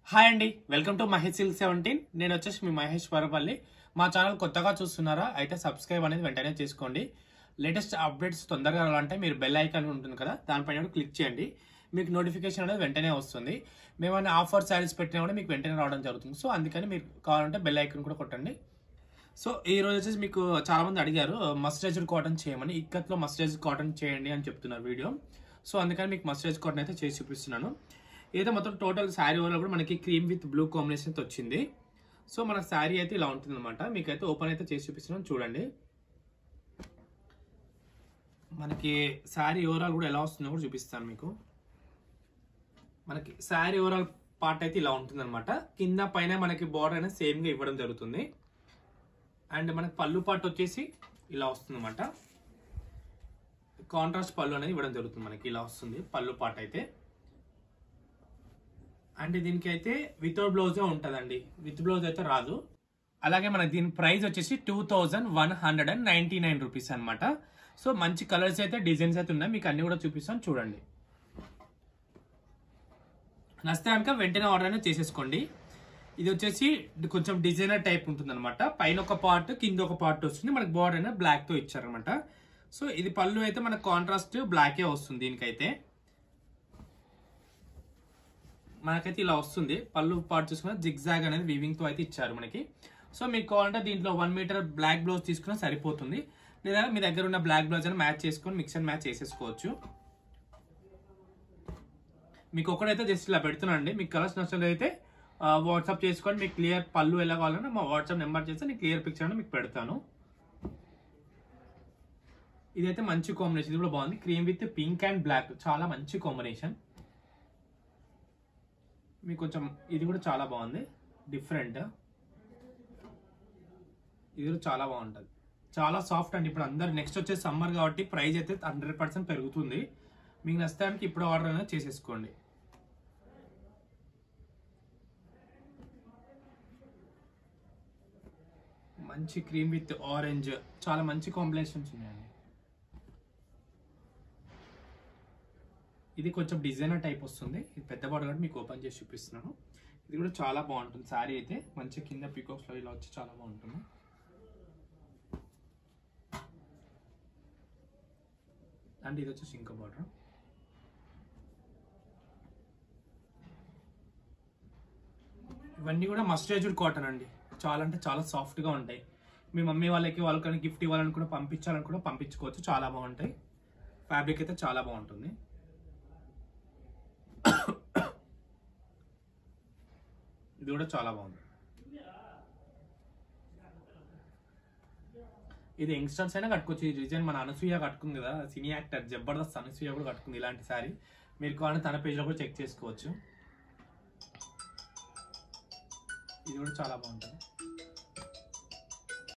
hi అండి welcome to Mahesh silk seventeen నేను వచ్చేసి మీ మహేష్ వరపల్లి మా ఛానల్ కొత్తగా చూస్తున్నారా అయితే సబ్స్క్రైబ్ అనేది వెంటనే చేసుకోండి లేటెస్ట్ అప్డేట్స్ తొందరగా రావాలంటే మీరు బెల్ ఐకాన్ ఉంటుంది కదా దానిపైన కూడా క్లిక్ చేయండి మీకు నోటిఫికేషన్ అనేది వెంటనే వస్తుంది మేమైనా ఆఫర్ శారీస్ పెట్టినా కూడా మీకు వెంటనే రావడం జరుగుతుంది సో అందుకని మీరు కావాలంటే బెల్ ఐకాన్ కూడా కొట్టండి సో ఈ రోజు వచ్చేసి మీకు చాలా మంది అడిగారు మస్టరైజ్డ్ కాటన్ చేయమని ఇక్కత్లో మస్టరైజ్డ్ కాటన్ చేయండి అని చెప్తున్నారు వీడియో సో అందుకని మీకు మస్టరైజ్ కాటన్ అయితే చేసి చూపిస్తున్నాను ఏదో మొత్తం టోటల్ శారీ ఓవర్ కూడా మనకి క్రీమ్ విత్ బ్లూ కాంబినేషన్ అయితే వచ్చింది సో మన శారీ అయితే ఇలా ఉంటుంది అనమాట మీకైతే ఓపెన్ అయితే చేసి చూపిస్తున్నాను చూడండి మనకి శారీ ఓవరాల్ కూడా ఎలా వస్తుందో కూడా చూపిస్తాను మీకు మనకి శారీ ఓవరాల్ పార్ట్ అయితే ఇలా ఉంటుంది అనమాట కింద పైన మనకి బార్డర్ అనేది సేమ్ గా ఇవ్వడం జరుగుతుంది అండ్ మనకి పళ్ళు పార్ట్ వచ్చేసి ఇలా వస్తుంది అనమాట కాంట్రాస్ట్ పళ్ళు అనేది ఇవ్వడం జరుగుతుంది మనకి ఇలా వస్తుంది పళ్ళు పార్ట్ అయితే అండ్ దీనికి అయితే వితౌట్ బ్లౌజే ఉంటుందండి విత్ బ్లౌజ్ అయితే రాదు అలాగే మనకి దీని ప్రైస్ వచ్చేసి two thousand one hundred and ninety nine rupees అనమాట సో మంచి కలర్స్ అయితే డిజైన్స్ అయితే ఉన్నాయి మీకు అన్ని కూడా చూపిస్తాను చూడండి నచ్చితే కనుక వెంటనే ఆర్డర్ అనేది చేసేసుకోండి ఇది వచ్చేసి కొంచెం డిజైనర్ టైప్ ఉంటుంది అనమాట పైన ఒక పార్ట్ కింద ఒక పార్ట్ వస్తుంది మనకి బార్డర్ అనేది బ్లాక్ తో ఇచ్చారనమాట సో ఇది పళ్ళు అయితే మనకు కాంట్రాస్ట్ బ్లాకే వస్తుంది దీనికైతే మనకైతే ఇలా వస్తుంది పళ్ళు పార్ట్ చూసుకున్న జిగ్జాగ్ అనేది వీవింగ్ తో అయితే ఇచ్చారు మనకి సో మీకు కావాలంటే దీంట్లో వన్ మీటర్ బ్లాక్ బ్లౌజ్ తీసుకున్నా సరిపోతుంది లేదా మీ దగ్గర ఉన్న బ్లాక్ బ్లౌజ్ అని మ్యాచ్ చేసుకొని మిక్స్ అండ్ మ్యాచ్ చేసేసుకోవచ్చు మీకు ఒకటైతే జస్ట్ ఇలా పెడుతున్నానండి మీకు కలర్స్ నచ్చలేదు వాట్సాప్ చేసుకొని మీకు క్లియర్ పళ్ళు ఎలా కావాలన్నా మా వాట్సాప్ నెంబర్ చేస్తే నేను క్లియర్ పిక్చర్ మీకు పెడతాను ఇదైతే మంచి కాంబినేషన్ ఇది కూడా బాగుంది cream with pink and black చాలా మంచి కాంబినేషన్ మీకు కొంచెం ఇది కూడా చాలా బాగుంది డిఫరెంట్ ఇది కూడా చాలా బాగుంటుంది చాలా సాఫ్ట్ అండి ఇప్పుడు అందరు నెక్స్ట్ వచ్చే సమ్మర్ కాబట్టి ప్రైస్ అయితే హండ్రెడ్ పర్సెంట్ పెరుగుతుంది మీకు నచ్చడానికి ఇప్పుడు ఆర్డర్ అనేది చేసేసుకోండి మంచి క్రీమ్ విత్ ఆరెంజ్ చాలా మంచి కాంబినేషన్స్ ఉన్నాయండి ఇది కొంచెం డిజైనర్ టైప్ వస్తుంది ఇది పెద్ద బార్డర్ కూడా మీకు ఓపెన్ చేసి చూపిస్తున్నాను ఇది కూడా చాలా బాగుంటుంది శారీ అయితే మంచి కింద పీకాక్స్ లో ఇలా వచ్చి చాలా బాగుంటుంది అండ్ ఇది వచ్చేసి ఇంకో బార్డర్ ఇవన్నీ కూడా మస్టరైజ్డ్ కాటన్ అండి చాలా అంటే చాలా సాఫ్ట్ గా ఉంటాయి మీ మమ్మీ వాళ్ళకి వాళ్ళకి గిఫ్ట్ ఇవ్వాలని కూడా పంపించాలని కూడా పంపించుకోవచ్చు చాలా బాగుంటాయి ఫ్యాబ్రిక్ అయితే చాలా బాగుంటుంది ఇది కూడా చాలా బాగుంది ఇది యంగ్స్టర్స్ అయినా కట్టుకోవచ్చు ఈ డిజైన్ మన అనసూయ కట్టుకుంది కదా సినీ యాక్టర్ జబర్దస్త్ అనసూయ కూడా కట్టుకుంది ఇలాంటి సారీ మీరు కావాలంటే తన పేజ్లో కూడా చెక్ చేసుకోవచ్చు ఇది కూడా చాలా బాగుంటుంది